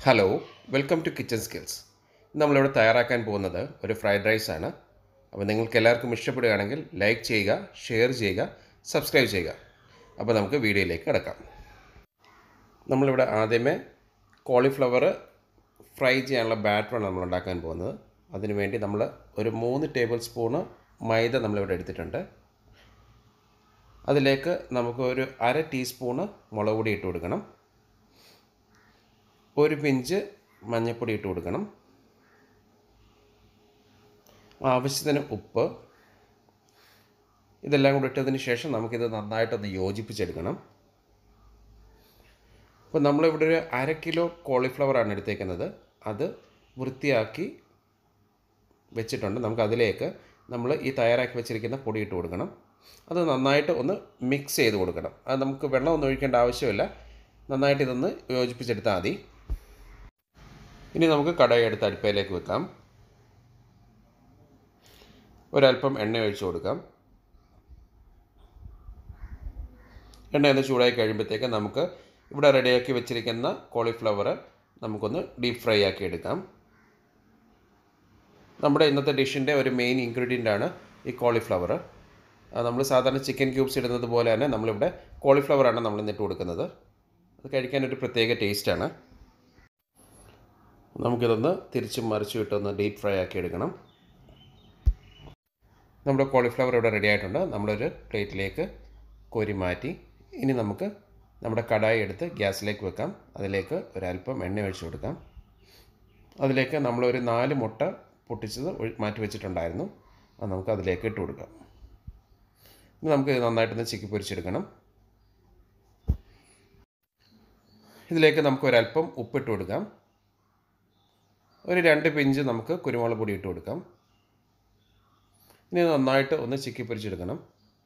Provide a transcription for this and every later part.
hello welcome to kitchen skills നമ്മളിവിടെ തയ്യാറാക്കാൻ പോകുന്നത് ഒരു ഫ്രൈഡ് റൈസ് ആണ് അപ്പോൾ നിങ്ങൾക്ക് എല്ലാവർക്കും ഇഷ്ടപ്പെടുകയാണെങ്കിൽ ലൈക്ക് ചെയ്യുക ഷെയർ ചെയ്യുക സബ്സ്ക്രൈബ് ചെയ്യുക അപ്പോൾ നമുക്ക് വീഡിയോയിലേക്ക് കിടക്കാം നമ്മളിവിടെ ആദ്യമേ കോളിഫ്ലവർ ഫ്രൈ ചെയ്യാനുള്ള ബാറ്ററാണ് നമ്മൾ ഉണ്ടാക്കാൻ പോകുന്നത് അതിനുവേണ്ടി നമ്മൾ ഒരു മൂന്ന് ടേബിൾ സ്പൂണ് മൈദ നമ്മളിവിടെ എടുത്തിട്ടുണ്ട് അതിലേക്ക് നമുക്ക് ഒരു അര ടീസ്പൂണ് മുളക് പൊടി ഇട്ട് കൊടുക്കണം ഒരു പിഞ്ച് മഞ്ഞൾപ്പൊടി ഇട്ട് കൊടുക്കണം ആവശ്യത്തിന് ഉപ്പ് ഇതെല്ലാം കൂടി ഇട്ടതിന് ശേഷം നമുക്കിത് നന്നായിട്ടൊന്ന് യോജിപ്പിച്ചെടുക്കണം അപ്പോൾ നമ്മളിവിടെ ഒരു അര കിലോ കോളിഫ്ലവറാണ് എടുത്തേക്കുന്നത് അത് വൃത്തിയാക്കി വെച്ചിട്ടുണ്ട് നമുക്ക് അതിലേക്ക് നമ്മൾ ഈ തയ്യാറാക്കി വെച്ചിരിക്കുന്ന പൊടി ഇട്ട് കൊടുക്കണം അത് നന്നായിട്ട് ഒന്ന് മിക്സ് ചെയ്ത് കൊടുക്കണം അത് നമുക്ക് വെള്ളമൊന്നും ഒഴിക്കേണ്ട ആവശ്യമില്ല നന്നായിട്ട് ഇതൊന്ന് യോജിപ്പിച്ചെടുത്താൽ മതി ഇനി നമുക്ക് കടായി എടുത്ത് അടുപ്പയിലേക്ക് വെക്കാം ഒരല്പം എണ്ണ ഒഴിച്ചു കൊടുക്കാം എണ്ണ ഒന്ന് ചൂടായി കഴിയുമ്പോഴത്തേക്ക് നമുക്ക് ഇവിടെ റെഡിയാക്കി വെച്ചിരിക്കുന്ന കോളിഫ്ലവർ നമുക്കൊന്ന് ഡീപ്പ് ഫ്രൈ ആക്കി എടുക്കാം നമ്മുടെ ഇന്നത്തെ ഡിഷിൻ്റെ ഒരു മെയിൻ ഇൻഗ്രീഡിയൻ്റ് ആണ് ഈ കോളിഫ്ലവർ നമ്മൾ സാധാരണ ചിക്കൻ ക്യൂബ്സ് ഇടുന്നത് പോലെ തന്നെ നമ്മളിവിടെ കോളിഫ്ലവറാണ് നമ്മൾ ഇന്നിട്ട് കൊടുക്കുന്നത് അത് കഴിക്കാൻ ഒരു പ്രത്യേക ടേസ്റ്റാണ് നമുക്കിതൊന്ന് തിരിച്ചും മറിച്ചും ഇട്ടൊന്ന് ഡീപ്പ് ഫ്രൈ ആക്കി എടുക്കണം നമ്മുടെ കോളിഫ്ലവർ ഇവിടെ റെഡി ആയിട്ടുണ്ട് നമ്മളൊരു പ്ലേറ്റിലേക്ക് കോരി മാറ്റി ഇനി നമുക്ക് നമ്മുടെ കടായി എടുത്ത് ഗ്യാസിലേക്ക് വെക്കാം അതിലേക്ക് ഒരല്പം എണ്ണ ഒഴിച്ചു കൊടുക്കാം അതിലേക്ക് നമ്മളൊരു നാല് മുട്ട പൊട്ടിച്ചത് മാറ്റി വെച്ചിട്ടുണ്ടായിരുന്നു അത് നമുക്ക് അതിലേക്ക് ഇട്ട് കൊടുക്കാം ഇനി നമുക്ക് നന്നായിട്ടൊന്ന് ചിക്കി പൊരിച്ചെടുക്കണം ഇതിലേക്ക് നമുക്ക് ഒരല്പം ഉപ്പിട്ട് കൊടുക്കാം ഒരു രണ്ട് പിഞ്ച് നമുക്ക് കുരുമുളക് പൊടി ഇട്ട് കൊടുക്കാം ഇനി നന്നായിട്ട് ഒന്ന് ചിക്കി പൊരിച്ചെടുക്കണം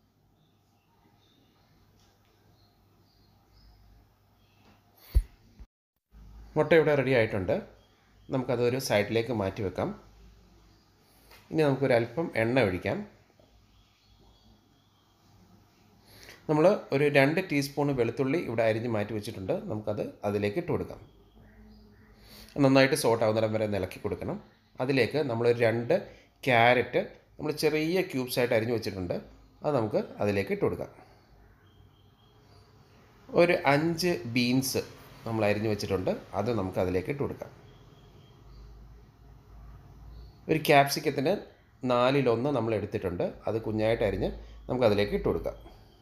മുട്ട ഇവിടെ റെഡി ആയിട്ടുണ്ട് നമുക്കതൊരു സൈഡിലേക്ക് മാറ്റി വെക്കാം ഇനി നമുക്കൊരു അല്പം എണ്ണ ഒഴിക്കാം നമ്മൾ ഒരു രണ്ട് ടീസ്പൂൺ വെളുത്തുള്ളി ഇവിടെ അരിഞ്ഞ് മാറ്റി വെച്ചിട്ടുണ്ട് നമുക്കത് അതിലേക്ക് ഇട്ട് കൊടുക്കാം നന്നായിട്ട് സോട്ട് ആവുന്നിടം വരെ നിലക്കി കൊടുക്കണം അതിലേക്ക് നമ്മളൊരു രണ്ട് ക്യാരറ്റ് നമ്മൾ ചെറിയ ക്യൂബ്സ് ആയിട്ട് അരിഞ്ഞു വെച്ചിട്ടുണ്ട് അത് നമുക്ക് അതിലേക്ക് ഇട്ട് കൊടുക്കാം ഒരു അഞ്ച് ബീൻസ് നമ്മൾ അരിഞ്ഞു വെച്ചിട്ടുണ്ട് അത് നമുക്ക് അതിലേക്ക് ഇട്ട് കൊടുക്കാം ഒരു ക്യാപ്സിക്കത്തിന് നാലിലൊന്ന് നമ്മൾ എടുത്തിട്ടുണ്ട് അത് കുഞ്ഞായിട്ട് അരിഞ്ഞ് നമുക്ക് അതിലേക്ക് ഇട്ട് കൊടുക്കാം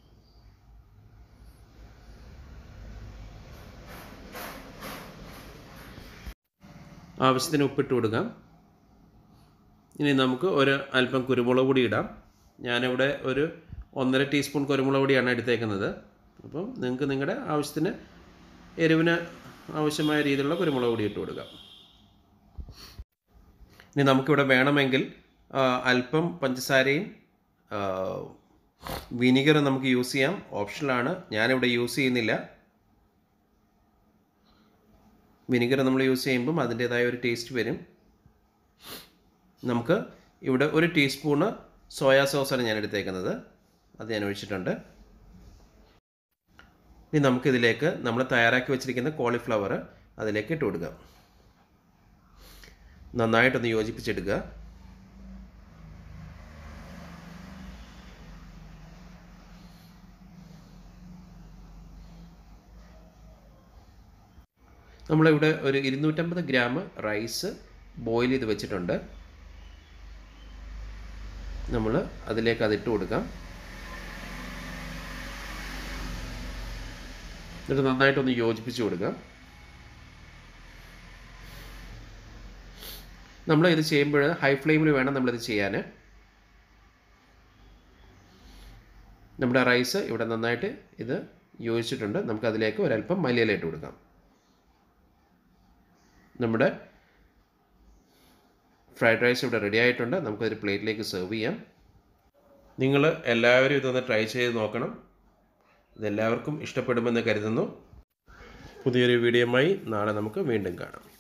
ആവശ്യത്തിന് ഉപ്പിട്ട് കൊടുക്കാം ഇനി നമുക്ക് ഒരു അല്പം കുരുമുളക് പൊടി ഇടാം ഞാനിവിടെ ഒരു ഒന്നര ടീസ്പൂൺ കുരുമുളക് പൊടിയാണ് എടുത്തേക്കുന്നത് അപ്പം നിങ്ങൾക്ക് നിങ്ങളുടെ ആവശ്യത്തിന് എരിവിന് ആവശ്യമായ രീതിയിലുള്ള കുരുമുളക് പൊടി ഇട്ട് കൊടുക്കാം ഇനി നമുക്കിവിടെ വേണമെങ്കിൽ അല്പം പഞ്ചസാരയും വിനീഗറും നമുക്ക് യൂസ് ചെയ്യാം ഓപ്ഷനിലാണ് ഞാനിവിടെ യൂസ് ചെയ്യുന്നില്ല വിനിഗർ നമ്മൾ യൂസ് ചെയ്യുമ്പം അതിൻ്റേതായ ഒരു ടേസ്റ്റ് വരും നമുക്ക് ഇവിടെ ഒരു ടീസ്പൂണ് സോയാ സോസാണ് ഞാൻ എടുത്തേക്കുന്നത് അത് ഞാൻ ഒഴിച്ചിട്ടുണ്ട് ഇനി നമുക്കിതിലേക്ക് നമ്മൾ തയ്യാറാക്കി വെച്ചിരിക്കുന്ന കോളിഫ്ലവർ അതിലേക്ക് ഇട്ട് കൊടുക്കാം നന്നായിട്ടൊന്ന് യോജിപ്പിച്ചെടുക്കുക നമ്മളിവിടെ ഒരു ഇരുന്നൂറ്റമ്പത് ഗ്രാം റൈസ് ബോയിൽ ചെയ്ത് വെച്ചിട്ടുണ്ട് നമ്മൾ അതിലേക്ക് അതിട്ട് കൊടുക്കാം എന്നിട്ട് നന്നായിട്ടൊന്ന് യോജിപ്പിച്ച് കൊടുക്കാം നമ്മൾ ഇത് ചെയ്യുമ്പോൾ ഹൈ ഫ്ലെയിമിൽ വേണം നമ്മളിത് ചെയ്യാൻ നമ്മുടെ റൈസ് ഇവിടെ നന്നായിട്ട് ഇത് യോജിച്ചിട്ടുണ്ട് നമുക്കതിലേക്ക് ഒരല്പം മല്ലിയില ഇട്ട് കൊടുക്കാം നമ്മുടെ ഫ്രൈഡ് റൈസ് ഇവിടെ റെഡി ആയിട്ടുണ്ട് നമുക്കൊരു പ്ലേറ്റിലേക്ക് സെർവ് ചെയ്യാം നിങ്ങൾ എല്ലാവരും ഇതൊന്ന് ട്രൈ ചെയ്ത് നോക്കണം ഇതെല്ലാവർക്കും ഇഷ്ടപ്പെടുമെന്ന് കരുതുന്നു പുതിയൊരു വീഡിയോയുമായി നാളെ നമുക്ക് വീണ്ടും കാണാം